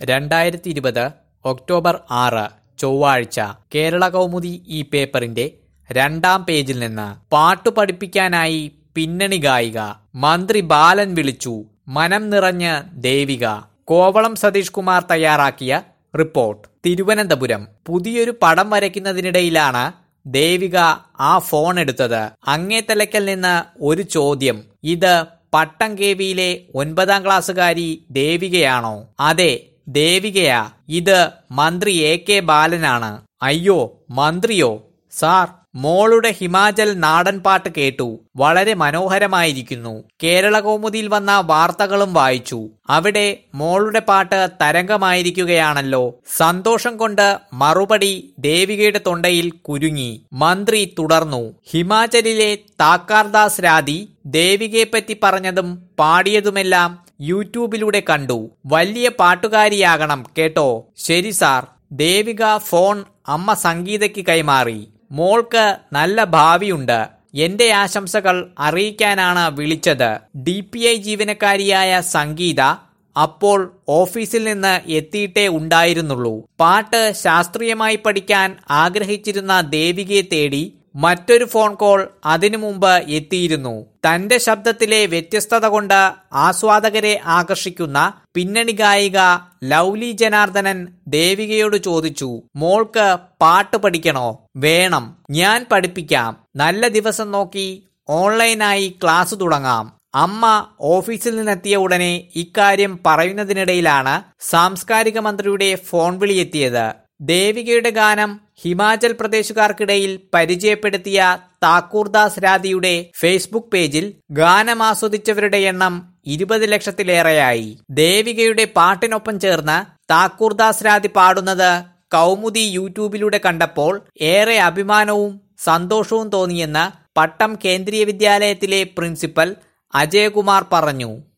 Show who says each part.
Speaker 1: രണ്ടായിരത്തി ഇരുപത് ഒക്ടോബർ ആറ് ചൊവ്വാഴ്ച കേരള കൗമുദി ഈ പേപ്പറിന്റെ രണ്ടാം പേജിൽ നിന്ന് പാട്ടു പഠിപ്പിക്കാനായി പിന്നണി ഗായിക മന്ത്രി ബാലൻ വിളിച്ചു മനം നിറഞ്ഞ് ദേവിക കോവളം സതീഷ് കുമാർ തയ്യാറാക്കിയ റിപ്പോർട്ട് തിരുവനന്തപുരം പുതിയൊരു പടം വരയ്ക്കുന്നതിനിടയിലാണ് ദേവിക ആ ഫോൺ എടുത്തത് അങ്ങേത്തലയ്ക്കൽ നിന്ന് ഒരു ചോദ്യം ഇത് പട്ടം കേവിയിലെ ഒൻപതാം ക്ലാസ്സുകാരി ദേവികയാണോ അതെ ദേവികയാ ഇത് മന്ത്രി എ കെ ബാലനാണ് അയ്യോ മന്ത്രിയോ സാർ മോളുടെ ഹിമാചൽ നാടൻ പാട്ട് കേട്ടു വളരെ മനോഹരമായിരിക്കുന്നു കേരള കൗമുദിയിൽ വന്ന വാർത്തകളും വായിച്ചു അവിടെ മോളുടെ പാട്ട് തരംഗമായിരിക്കുകയാണല്ലോ സന്തോഷം കൊണ്ട് മറുപടി ദേവികയുടെ തൊണ്ടയിൽ കുരുങ്ങി മന്ത്രി തുടർന്നു ഹിമാചലിലെ താക്കാർദാസ് രാധി ദേവികയെപ്പറ്റി പറഞ്ഞതും പാടിയതുമെല്ലാം യൂട്യൂബിലൂടെ കണ്ടു വലിയ പാട്ടുകാരിയാകണം കേട്ടോ ശരി സാർ ദേവിക ഫോൺ അമ്മ സംഗീതയ്ക്ക് കൈമാറി മോൾക്ക് നല്ല ഭാവിയുണ്ട് എന്റെ ആശംസകൾ അറിയിക്കാനാണ് വിളിച്ചത് ഡി പി ഐ ജീവനക്കാരിയായ സംഗീത അപ്പോൾ ഓഫീസിൽ നിന്ന് എത്തിയിട്ടേ ഉണ്ടായിരുന്നുള്ളൂ പാട്ട് ശാസ്ത്രീയമായി പഠിക്കാൻ ആഗ്രഹിച്ചിരുന്ന ദേവികയെ തേടി മറ്റൊരു ഫോൺ കോൾ അതിനു മുമ്പ് എത്തിയിരുന്നു തന്റെ ശബ്ദത്തിലെ വ്യത്യസ്തത കൊണ്ട് ആസ്വാദകരെ ആകർഷിക്കുന്ന പിന്നണി ഗായിക ലൗലി ജനാർദ്ദനൻ ദേവികയോട് ചോദിച്ചു മോൾക്ക് പാട്ട് പഠിക്കണോ വേണം ഞാൻ പഠിപ്പിക്കാം നല്ല ദിവസം നോക്കി ഓൺലൈനായി ക്ലാസ് തുടങ്ങാം അമ്മ ഓഫീസിൽ നിന്നെത്തിയ ഉടനെ ഇക്കാര്യം പറയുന്നതിനിടയിലാണ് സാംസ്കാരിക മന്ത്രിയുടെ ഫോൺ വിളിയെത്തിയത് ദേവികയുടെ ഗാനം ഹിമാചൽ പ്രദേശുകാർക്കിടയിൽ പരിചയപ്പെടുത്തിയ താക്കൂർദാസ് രാധിയുടെ ഫേസ്ബുക്ക് പേജിൽ ഗാനം ആസ്വദിച്ചവരുടെ എണ്ണം ഇരുപത് ലക്ഷത്തിലേറെയായി ദേവികയുടെ പാട്ടിനൊപ്പം ചേർന്ന് താക്കൂർദാസ് രാധി പാടുന്നത് കൗമുദി യൂട്യൂബിലൂടെ കണ്ടപ്പോൾ ഏറെ അഭിമാനവും സന്തോഷവും തോന്നിയെന്ന് പട്ടം കേന്ദ്രീയ വിദ്യാലയത്തിലെ പ്രിൻസിപ്പൽ അജയകുമാർ പറഞ്ഞു